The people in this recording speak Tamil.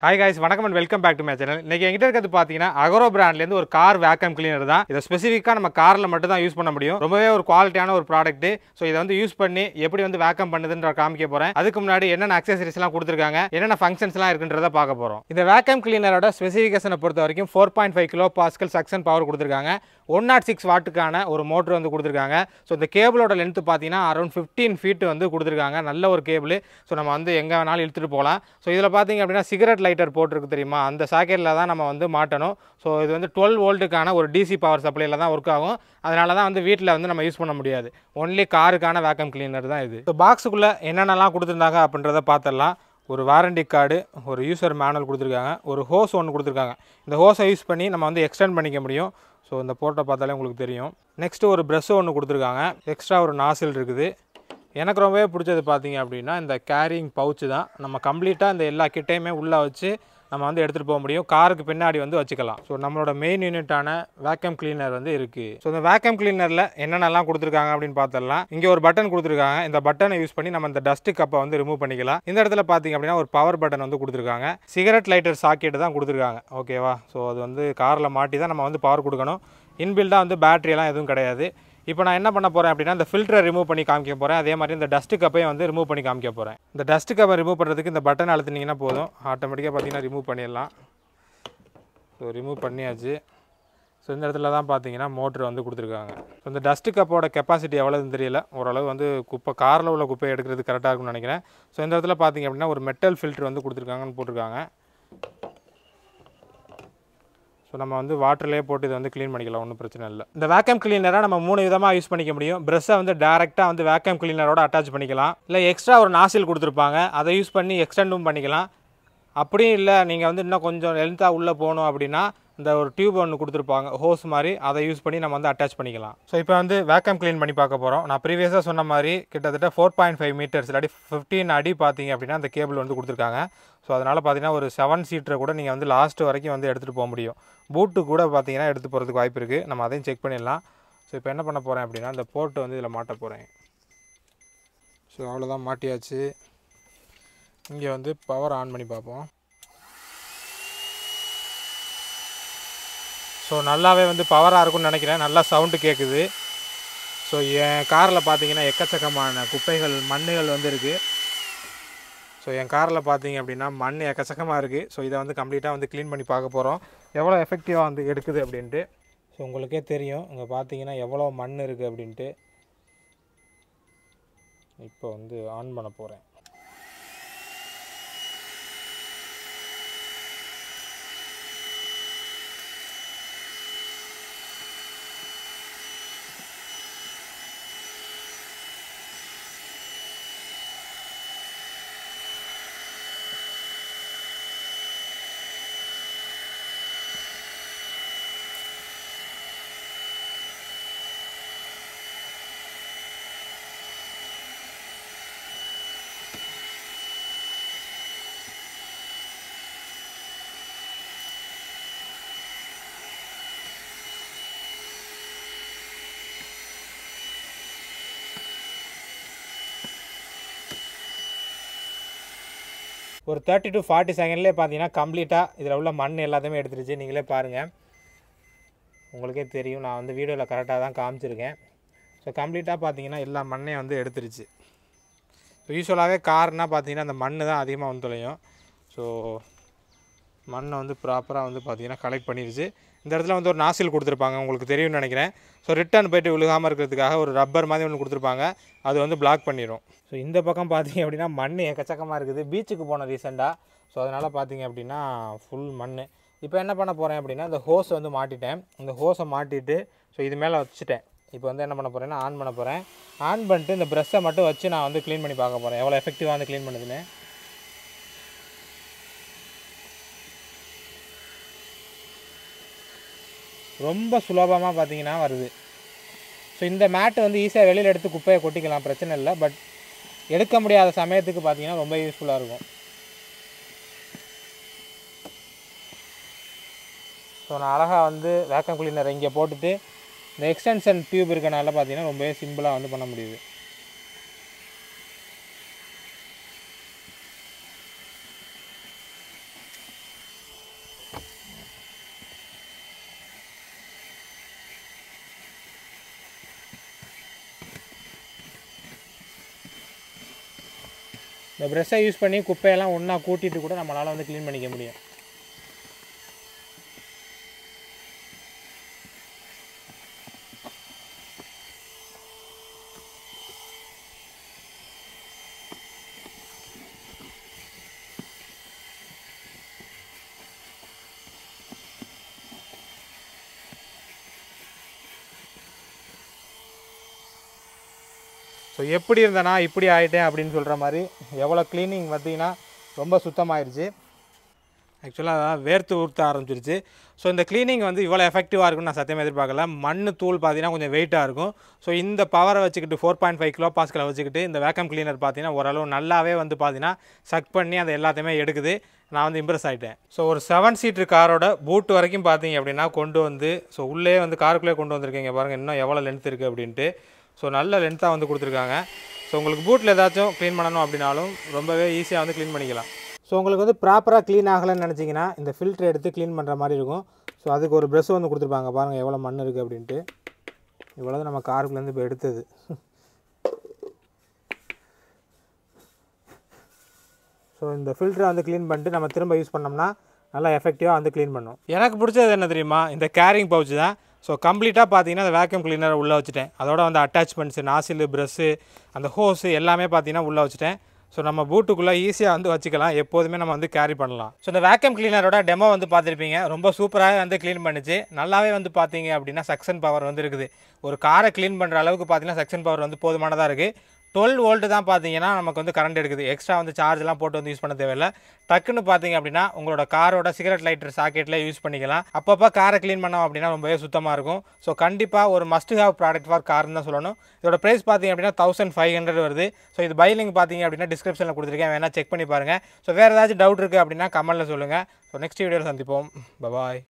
ஹாய் guys வணக்கம் and welcome back to my channel இன்னைக்கு என்கிட்ட இருக்கிறது பார்த்தீங்கன்னா அகரோ பிராண்ட்லேருந்து ஒரு கார் வேக்கம் கிளீனர் தான் இதை ஸ்பெசிஃபிக்காக நம்ம காரில் மட்டும் தான் யூஸ் பண்ண முடியும் ரொம்பவே ஒரு குவாலிட்டியான ஒரு ப்ராடக்ட் ஸோ இதை வந்து யூஸ் பண்ணி எப்படி வந்து வேக்கம் பண்ணுதுன்ற காமிக்க போகிறேன் அதுக்கு முன்னாடி என்னென்ன அக்சசரிஸ்லாம் கொடுத்துருக்காங்க என்னென்ன ஃபங்க்ஷன்ஸ்லாம் இருக்குன்றத பார்க்க போகிறோம் இந்த வேக்கம் கிளீனரோட ஸ்பெசிஃபிகேஷனை பொறுத்த வரைக்கும் four point five kilo pascal suction power கொடுத்துருக்காங்க ஒன் நாட் சிக்ஸ் வாட்டுக்கான ஒரு மோட்டர் வந்து கொடுத்துருக்காங்க ஸோ இந்த கேபிளோட லென்த் பார்த்தீங்கன்னா அரௌண்ட் ஃபிஃப்டீன் ஃபீட் வந்து கொடுத்துருக்காங்க நல்ல ஒரு கேபிள் ஸோ நம்ம வந்து எங்கே வேணாலும் இழுத்துட்டு போகலாம் ஸோ இதில் பார்த்தீங்க அப்படின்னா சிகரெட் லைட்டர் போட்டிருக்கு தெரியுமா அந்த சாக்கெட்டில் தான் நம்ம வந்து மாட்டணும் ஸோ இது வந்து டுவெல் வோல்ட்டுக்கான ஒரு டிசி பவர் சப்ளையில் தான் ஒர்க் ஆகும் அதனால தான் வந்து வீட்டில் வந்து நம்ம யூஸ் பண்ண முடியாது ஒன்லி காருக்கான வேக்கம் கிளீனர் தான் இது ஸோ பாக்ஸுக்குள்ளே என்னென்னலாம் கொடுத்துருந்தாங்க அப்படின்றத பார்த்துடலாம் ஒரு வாரண்டி கார்டு ஒரு யூசர் மேனுவல் கொடுத்துருக்காங்க ஒரு ஹோஸ் ஒன்று கொடுத்துருக்காங்க இந்த ஹோஸை யூஸ் பண்ணி நம்ம வந்து எக்ஸ்டெண்ட் பண்ணிக்க முடியும் ஸோ இந்த போட்டோ பார்த்தாலே உங்களுக்கு தெரியும் நெக்ஸ்ட்டு ஒரு ப்ரெஷ் ஒன்று கொடுத்துருக்காங்க எக்ஸ்ட்ரா ஒரு நாசில் இருக்குது எனக்கு ரொம்பவே பிடிச்சது பார்த்தீங்க அப்படின்னா இந்த கேரிங் பவுச்சு தான் நம்ம கம்ப்ளீட்டாக இந்த எல்லா கிட்டையுமே உள்ளே வச்சு நம்ம வந்து எடுத்துகிட்டு போக முடியும் காருக்கு பின்னாடி வந்து வச்சுக்கலாம் ஸோ நம்மளோட மெயின் யூனிட்டான வேக்கம் கிளீனர் வந்து இருக்குது ஸோ இந்த வேக்கம் கிளீனரில் என்னென்னலாம் கொடுத்துருக்காங்க அப்படின்னு பார்த்துடலாம் இங்கே ஒரு பட்டன் கொடுத்துருக்காங்க இந்த பட்டனை யூஸ் பண்ணி நம்ம இந்த டஸ்ட்டு கப்பை வந்து ரிமூவ் பண்ணிக்கலாம் இந்த இடத்துல பார்த்தீங்க அப்படின்னா ஒரு பவர் பட்டன் வந்து கொடுத்துருக்காங்க சிகரெட் லைட்டர் சாக்கெட் தான் கொடுத்துருக்காங்க ஓகேவா ஸோ அது வந்து காரில் மாட்டி தான் நம்ம வந்து பவர் கொடுக்கணும் இன்பில்டாக வந்து battery எல்லாம் எதுவும் கிடையாது இப்போ நான் என்ன பண்ண போகிறேன் அப்படின்னா இந்த ஃபில்டரை ரிமூவ் பண்ணி காமிக்க போகிறேன் அதே மாதிரி இந்த டஸ்ட்டு கப்பையும் வந்து ரிமூவ் பண்ணி காமிக்க போகிறேன் இந்த டஸ்ட்டு கப்பை ரிமூவ் பண்ணுறதுக்கு இந்த பட்டன் அழுத்துனீங்கன்னா போதும் ஆட்டோமேட்டிக்காக பார்த்தீங்கன்னா ரிமூவ் பண்ணிடலாம் ஸோ ரிமூவ் பண்ணியாச்சு ஸோ இந்த இடத்துல தான் பார்த்தீங்கன்னா மோட்ரு வந்து கொடுத்துருக்காங்க ஸோ இந்த டஸ்ட்டு கப்போட கெப்பாசிட்டி எவ்வளோதுன்னு தெரியல ஓரளவு வந்து குப்பை காரில் உள்ள குப்பையை எடுக்கிறது கரெக்டாக இருக்கும்னு நினைக்கிறேன் ஸோ இந்த இடத்துல பார்த்தீங்க அப்படின்னா ஒரு மெட்டல் ஃபில்டர் வந்து கொடுத்துருக்காங்கன்னு போட்டிருக்காங்க ஸோ நம்ம வந்து வாட்டர்லேயே போட்டு இதை வந்து க்ளீன் பண்ணிக்கலாம் ஒன்றும் பிரச்சனை இல்லை இந்த வேக்கம் கிளீனரை நம்ம மூணு விதமாக யூஸ் பண்ணிக்க முடியும் ப்ரெஷ்ஷை வந்து டேரெக்டாக வந்து வேக்கம் கிளீனரோட அட்டாச் பண்ணிக்கலாம் இல்லை எக்ஸ்ட்ரா ஒரு நாசில் கொடுத்துருப்பாங்க அதை யூஸ் பண்ணி எக்ஸ்டெண்டும் பண்ணிக்கலாம் அப்படியும் இல்லை நீங்கள் வந்து இன்னும் கொஞ்சம் லென்த்தாக உள்ளே போகணும் அப்படின்னா இந்த ஒரு டியூப் ஒன்று கொடுத்துருப்பாங்க ஹோஸ் மாதிரி அதை யூஸ் பண்ணி நம்ம வந்து அட்டாச் பண்ணிக்கலாம் ஸோ இப்போ வந்து வேக்கம் க்ளீன் பண்ணி பார்க்க போகிறோம் நான் ப்ரீவியஸாக சொன்ன மாதிரி கிட்டத்தட்ட ஃபோர் பாயிண்ட் ஃபைவ் மீட்டர்ஸ் இல்லாட்டி ஃபிஃப்டீன் அடி பார்த்தீங்க அப்படின்னா அந்த கேபிள் வந்து கொடுத்துருக்காங்க ஸோ அதனால் பார்த்தீங்கன்னா ஒரு செவன் சீட்டரை கூட நீங்கள் வந்து லாஸ்ட் வரைக்கும் வந்து எடுத்துகிட்டு போக முடியும் பூட்டு கூட பார்த்தீங்கன்னா எடுத்து போகிறதுக்கு வாய்ப்பு இருக்குது நம்ம அதையும் செக் பண்ணிடலாம் ஸோ இப்போ என்ன பண்ண போகிறேன் அப்படின்னா இந்த போர்ட்டு வந்து இதில் மாட்ட போகிறேன் ஸோ அவ்வளோதான் மாட்டியாச்சு இங்கே வந்து பவர் ஆன் பண்ணி பார்ப்போம் ஸோ நல்லாவே வந்து பவராக இருக்கும்னு நினைக்கிறேன் நல்லா சவுண்டு கேட்குது ஸோ என் காரில் பார்த்தீங்கன்னா எக்கச்சக்கமான குப்பைகள் மண்ணுகள் வந்து இருக்குது ஸோ என் காரில் பார்த்தீங்க அப்படின்னா மண் எக்கச்சக்கமாக இருக்குது ஸோ இதை வந்து கம்ப்ளீட்டாக வந்து க்ளீன் பண்ணி பார்க்க போகிறோம் எவ்வளோ எஃபெக்டிவாக வந்து எடுக்குது அப்படின்ட்டு ஸோ உங்களுக்கே தெரியும் இங்கே பார்த்தீங்கன்னா எவ்வளோ மண் இருக்குது அப்படின்ட்டு இப்போ வந்து ஆன் பண்ண போகிறேன் ஒரு தேர்ட்டி டு ஃபார்ட்டி செகண்ட்லேயே பார்த்தீங்கன்னா கம்ப்ளீட்டாக இதில் உள்ள மண் எல்லாத்தையுமே எடுத்துருச்சு நீங்களே பாருங்கள் உங்களுக்கே தெரியும் நான் வந்து வீடியோவில் கரெக்டாக தான் காமிச்சிருக்கேன் ஸோ கம்ப்ளீட்டாக பார்த்தீங்கன்னா எல்லா மண்ணையும் வந்து எடுத்துருச்சு ஸோ யூஸ்வலாகவே கார்னால் பார்த்தீங்கன்னா அந்த மண் தான் அதிகமாக வந்து தொலையும் ஸோ மண்ணை வந்து ப்ராப்பராக வந்து பார்த்தீங்கன்னா கலெக்ட் பண்ணிருச்சு இந்த இடத்துல வந்து ஒரு நாசில் கொடுத்துருப்பாங்க உங்களுக்கு தெரியும்னு நினைக்கிறேன் ஸோ ரிட்டர்ன் போயிட்டு விழுகாமல் இருக்கிறதுக்காக ஒரு ரப்பர் மாதிரி ஒன்று கொடுத்துருப்பாங்க அது வந்து பிளாக் பண்ணிடும் ஸோ இந்த பக்கம் பார்த்தீங்க அப்படின்னா மண் எக்கச்சக்கமாக இருக்குது பீச்சுக்கு போன ரீசெண்டாக ஸோ அதனால் பார்த்தீங்க அப்படின்னா ஃபுல் மண் இப்போ என்ன பண்ண போகிறேன் அப்படின்னா இந்த ஹோஸ் வந்து மாட்டிட்டேன் இந்த ஹோஸை மாட்டிட்டு ஸோ இது மேலே வச்சுட்டேன் இப்போ வந்து என்ன பண்ண போகிறேன்னா ஆன் பண்ண போகிறேன் ஆன் பண்ணிட்டு இந்த ப்ரெஷ்ஷை மட்டும் வச்சு நான் வந்து க்ளீன் பண்ணி பார்க்க போகிறேன் எவ்வளோ எஃபெக்டிவாக வந்து க்ளீன் பண்ணுதுன்னு ரொம்ப சுலபமாக பார்த்தீங்கன்னா வருது ஸோ இந்த மேட்டு வந்து ஈஸியாக வெளியில் எடுத்து குப்பையை கொட்டிக்கலாம் பிரச்சனை இல்லை பட் எடுக்க முடியாத சமயத்துக்கு பார்த்தீங்கன்னா ரொம்ப யூஸ்ஃபுல்லாக இருக்கும் ஸோ நான் அழகாக வந்து வேக்கம் கிளீனர் இங்கே போட்டுட்டு இந்த எக்ஸ்டென்ஷன் டியூப் இருக்கனால பார்த்தீங்கன்னா ரொம்பவே சிம்பிளாக வந்து பண்ண முடியுது இந்த ப்ரெஷ்ஷை யூஸ் பண்ணி குப்பையெல்லாம் ஒன்றா கூட்டிட்டு கூட நம்மளால் வந்து க்ளீன் பண்ணிக்க முடியும் ஸோ எப்படி இருந்தேனா இப்படி ஆகிட்டேன் அப்படின்னு சொல்கிற மாதிரி எவ்வளோ க்ளீனிங் பார்த்தீங்கன்னா ரொம்ப சுத்தமாயிருச்சு ஆக்சுவலாக வேர்த்து ஊற்ற ஆரம்பிச்சிருச்சு ஸோ இந்த க்ளீனிங் வந்து இவ்வளோ எஃபெக்டிவாக இருக்கும்னு நான் சத்தியமாக எதிர்பார்க்கல மண் தூள் பார்த்தீங்கன்னா கொஞ்சம் வெயிட்டாக இருக்கும் ஸோ இந்த பவரை வச்சுக்கிட்டு four point five kilo pascal வச்சுக்கிட்டு இந்த வேக்கம் கிளீனர் பார்த்தீங்கன்னா ஓரளவு நல்லாவே வந்து பார்த்தீங்கன்னா சக் பண்ணி அதை எல்லாத்தையுமே எடுக்குது நான் வந்து இம்ப்ரெஸ் ஆகிட்டேன் ஸோ ஒரு செவன் சீட்ரு காரோட பூட் வரைக்கும் பார்த்தீங்க அப்படின்னா கொண்டு வந்து ஸோ உள்ளே வந்து காருக்குள்ளே கொண்டு வந்திருக்கீங்க பாருங்கள் இன்னும் எவ்வளோ லென்த் இருக்குது அப்படின்ட்டு ஸோ நல்ல லென்த்தாக வந்து கொடுத்துருக்காங்க ஸோ உங்களுக்கு பூட்டில் ஏதாச்சும் க்ளீன் பண்ணணும் அப்படின்னாலும் ரொம்பவே ஈஸியாக வந்து க்ளீன் பண்ணிக்கலாம் ஸோ உங்களுக்கு வந்து ப்ராப்பராக க்ளீன் ஆகலைன்னு நினச்சிங்கன்னா இந்த ஃபில்டர் எடுத்து க்ளீன் பண்ணுற மாதிரி இருக்கும் ஸோ அதுக்கு ஒரு ப்ரெஷ் வந்து கொடுத்துருப்பாங்க பாருங்கள் எவ்வளோ மண் இருக்குது அப்படின்ட்டு இவ்வளோ நம்ம காருக்குள்ளேருந்து இப்போ எடுத்தது ஸோ இந்த ஃபில்டரை வந்து க்ளீன் பண்ணிட்டு நம்ம திரும்ப யூஸ் பண்ணோம்னா நல்லா எஃபெக்டிவாக வந்து க்ளீன் பண்ணும் எனக்கு பிடிச்சது என்ன தெரியுமா இந்த கேரிங் பவுச் தான் ஸோ கம்ப்ளீட்டாக பார்த்தீங்கன்னா அந்த வேக்யூம் கிளீனர் உள்ளே வச்சுட்டேன் அதோட வந்து அட்டாச்மெண்ட்ஸு நாசில் ப்ரெஷ்ஷு அந்த ஹோஸு எல்லாமே பார்த்தீங்கன்னா உள்ளே வச்சுட்டேன் ஸோ நம்ம பூட்டுக்குள்ளே ஈஸியாக வந்து வச்சுக்கலாம் எப்போதுமே நம்ம வந்து கேரி பண்ணலாம் ஸோ இந்த வேக்கம் கிளீனரோட டெமோ வந்து பார்த்துருப்பீங்க ரொம்ப சூப்பராக வந்து க்ளீன் பண்ணுச்சு நல்லாவே வந்து பார்த்தீங்க அப்படின்னா சக்ஷன் பவர் வந்து இருக்குது ஒரு காரை க்ளீன் பண்ணுற அளவுக்கு பார்த்தீங்கன்னா சக்ஷன் பவர் வந்து போதுமானதாக இருக்குது டுவெல் வோல்ட்டு தான் பார்த்தீங்கன்னா நமக்கு வந்து கரண்ட் எடுக்குது எக்ஸ்ட்ரா வந்து சார்ஜ்லாம் போட்டு வந்து யூஸ் பண்ண தேவையில்லை டக்குன்னு பார்த்தீங்க அப்படின்னா உங்களோட காரோட சிகரெட் லைட்டர் சாக்கெட்டில் யூஸ் பண்ணிக்கலாம் அப்பப்போ காரை க்ளீன் பண்ணோம் அப்படின்னா ரொம்பவே சுத்தமாக இருக்கும் ஸோ கண்டிப்பாக ஒரு மஸ்ட் ஹேவ் ப்ராடக்ட் ஃபார் கார்னு தான் சொல்லணும் இதோட ப்ரைஸ் பார்த்தீங்க அப்படின்னா தௌசண்ட் ஃபைவ் ஹண்ட்ரட் வருது ஸோ இது பைலிங் பார்த்தீங்க அப்படின்னா டிஸ்கிரிப்ஷனில் கொடுத்துருக்கேன் வேணால் செக் பண்ணி பாருங்கள் ஸோ வேறு ஏதாச்சும் டவுட் இருக்குது அப்படின்னா கமெண்ட்டில் சொல்லுங்கள் ஸோ நெக்ஸ்ட் வீடியோவில் சந்திப்போம் பபாய்